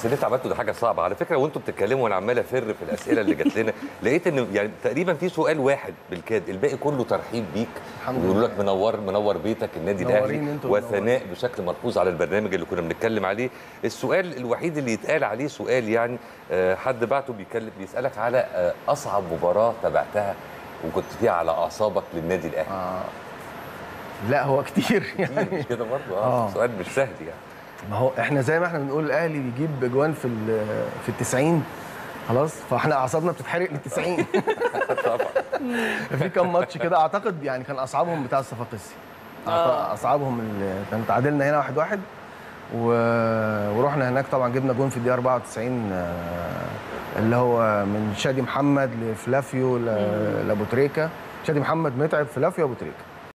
بس اللي انت عملته ده حاجه صعبه على فكره وانتوا بتتكلموا وانا عمال افر في الاسئله اللي جات لنا لقيت ان يعني تقريبا في سؤال واحد بالكاد الباقي كله ترحيب بيك الحمد ويقولوا لك لله. منور منور بيتك النادي منورين الاهلي انتوا وثناء بشكل ملحوظ على البرنامج اللي كنا بنتكلم عليه السؤال الوحيد اللي يتقال عليه سؤال يعني آه، حد بعته بيكلم بيسالك على آه، اصعب مباراه تابعتها وكنت فيها على اعصابك للنادي الاهلي آه. لا هو كتير كتير يعني مش كده برضه اه آه. سؤال مش سهل يعني ما هو احنا زي ما احنا بنقول الاهلي بيجيب اجوان في ال- في ال 90 خلاص فاحنا اعصابنا بتتحرق لل 90 طبعا في كام ماتش كده اعتقد يعني كان اصعبهم بتاع الصفاقسي آه. اصعبهم ال- كان تعادلنا هنا واحد واحد و... ورحنا هناك طبعا جبنا جون في الدقيقه 94 آه، اللي هو من شادي محمد لفلافيو ل- لابو تريكه شادي محمد متعب فلافيو ابو تريكه